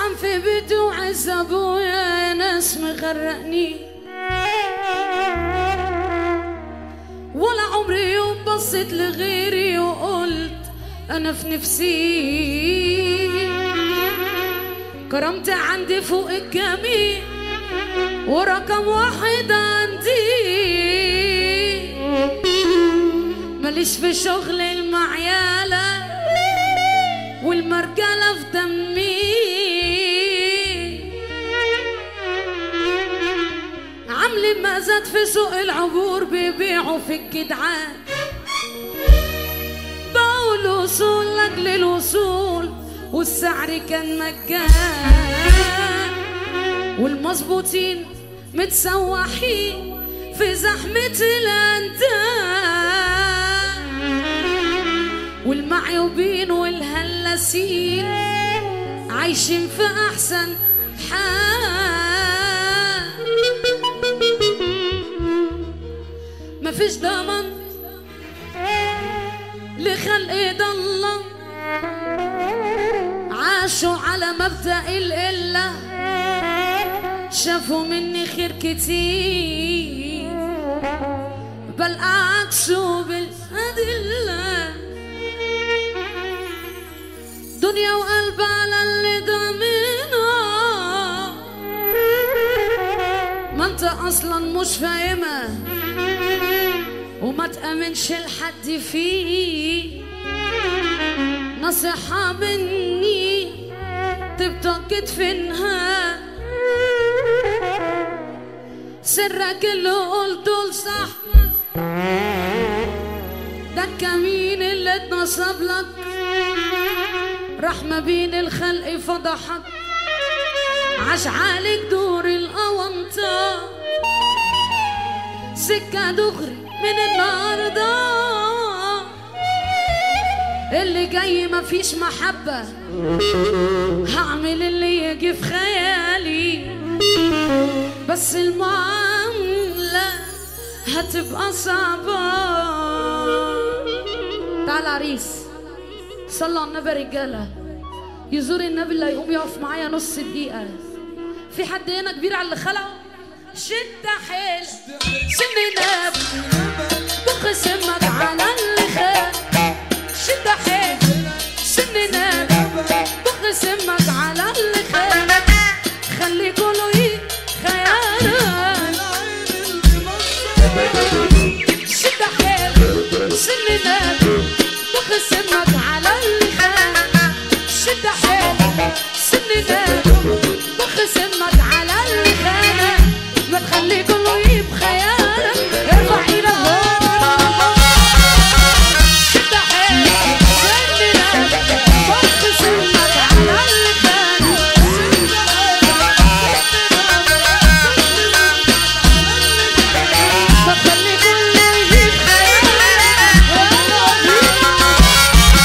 طعم في بيتي وعز ابويا يا ناس مغرقني ولا عمري يوم بصيت لغيري وقلت انا في نفسي كرامتي عندي فوق الجميع ورقم واحد عندي ماليش في شغل المعيالة والمرجلة في دمي عملي ما زاد في سوق العبور بيبيعوا في الجدعان باعوا الوصول لاجل الوصول والسعر كان مجان والمظبوطين متسوحين في زحمة الأندان والمعيوبين والهلاسين عايشين في أحسن حال مفيش ضمان لخلق ده الله عاشوا على مبدأ القلة شافوا مني خير كتير بل عكسوا بالأدلة دنيا وقلب على اللي ضامنه ما انت اصلا مش فاهمه وما تأمنش لحد فيه نصيحة مني تبقى كتفنها سرك اللي قلته لصح ده الكمين اللي اتنصب لك راح ما بين الخلق فضحك عاش عليك دور الأونطة سكة دغري من النهارده اللي جاي مفيش محبة هعمل اللي يجي في خيالي بس المعاملة هتبقى صعبة تعال عريس صلوا على النبي يا رجالة يزور النبي اللي هيقوم يقف معايا نص دقيقة في حد هنا كبير على اللي خلقه شد حيل سن نبي بخ سمك على اللي خلق شد حيل سن نبي بخ سمك على اللي خلق خلي كله خيالك شد حيل سن نبي بخ سمك على اللي خلق شد حيل سن نبي بخ سمك على اللي خلق ما تخلي كله يجيب خيالك ارفع ايدك شد حيلك سننا بخ سمك على اللي خلق ما تخلي كله يجيب خيالك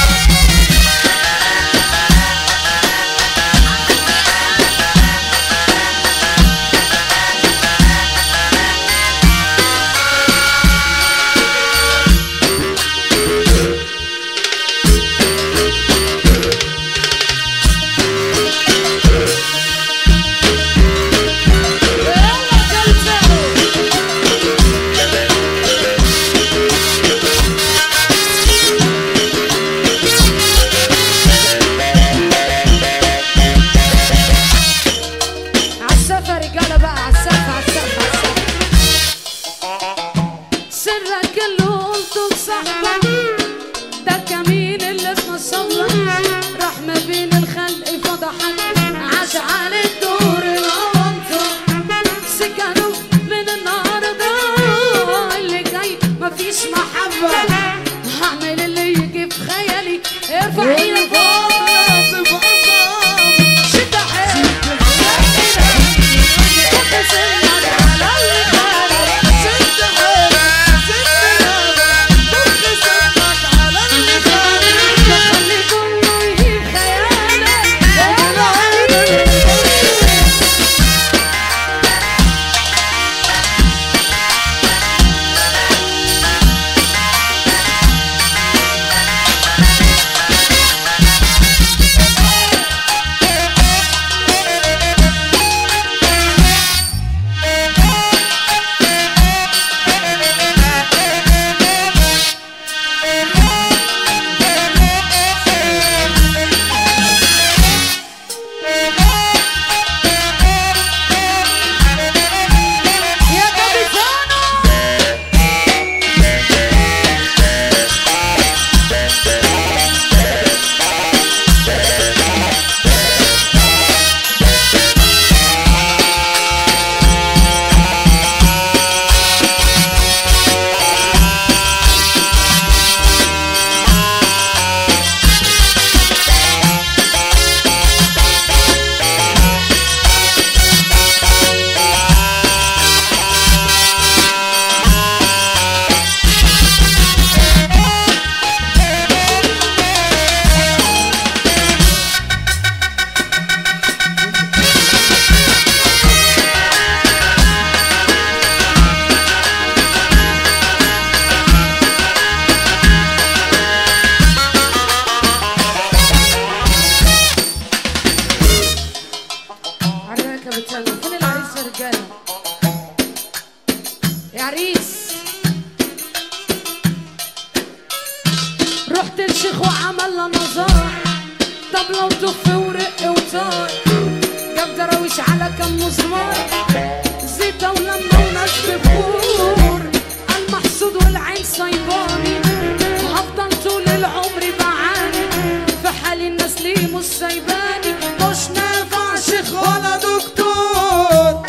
الشيخ وعمل له نظار طبلة وتف ورق وطار جاب دراويش على كم مسمار زيتة ولمة وناس بخور المحسود والعين صيباني هفضل طول العمر بعاني في حالي الناس ليه مش سايباني مش نافع شيخ ولا دكتور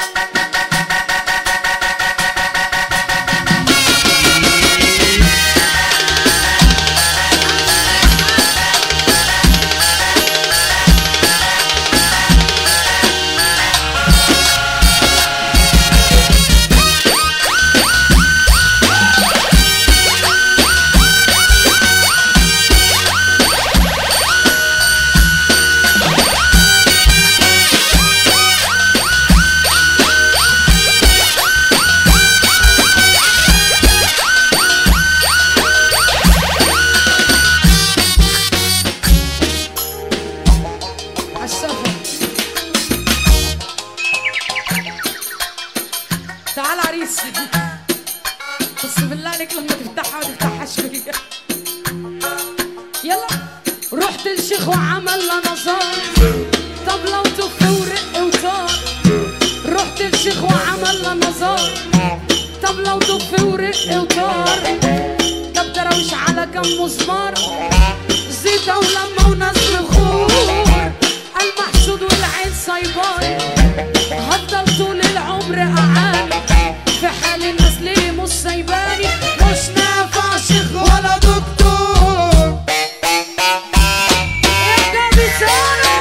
عالسفر تعال عريس بس بالله عليك لما تفتحها ما تفتحهاش فيا يلا رحت الشيخ وعمل له نظار طبلة وتف ورق وطار رحت الشيخ وعمل له نظار طبلة وتف ورق وطار جاب دراويش على كم مسمار زيتة ولمة وناس بخور المحسود والعين صيباني هفضل طول العمر اعاني في حال الناس ليه مش سايباني مش نافع شيخ ولا دكتور يا كابتن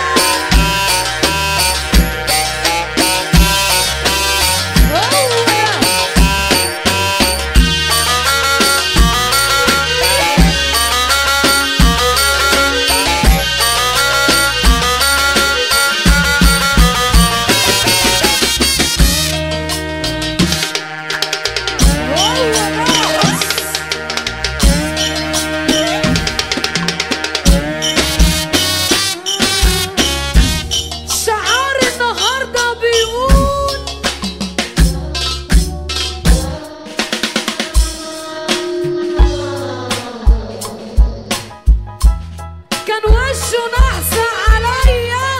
شعار النهارده بيقول كان وشه نحس عليا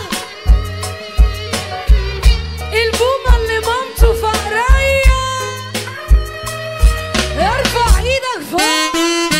البومة اللي مامته فقرية ارفع ايدك فوق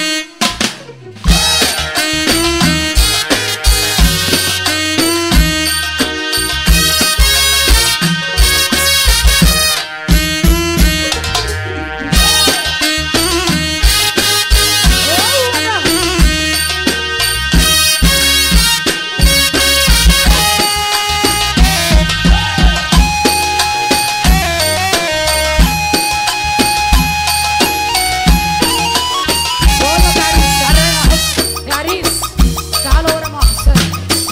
بقول لك يا عريس تعالى هنا اهو يا عريس تعالى ورا مع حسام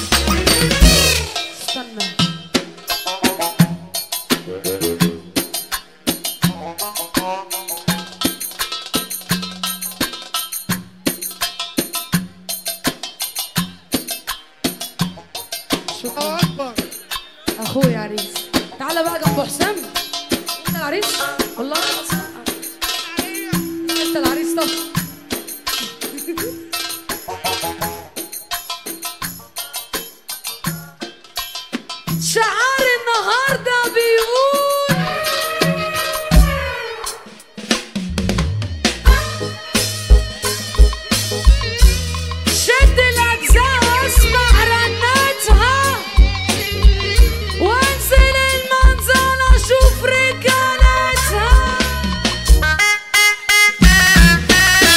استنى شكرا اكبر اخويا عريس تعالى بقى جنب حسام انت العريس والله أصلاً. انت العريس طب شعار النهارده بيقول شد الاجزاء واسمع رنتها وانزل المنزل اشوف رجالتها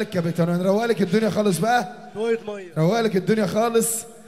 لك كابتن هنروق لك الدنيا خالص بقى شويه ميه روق لك الدنيا خالص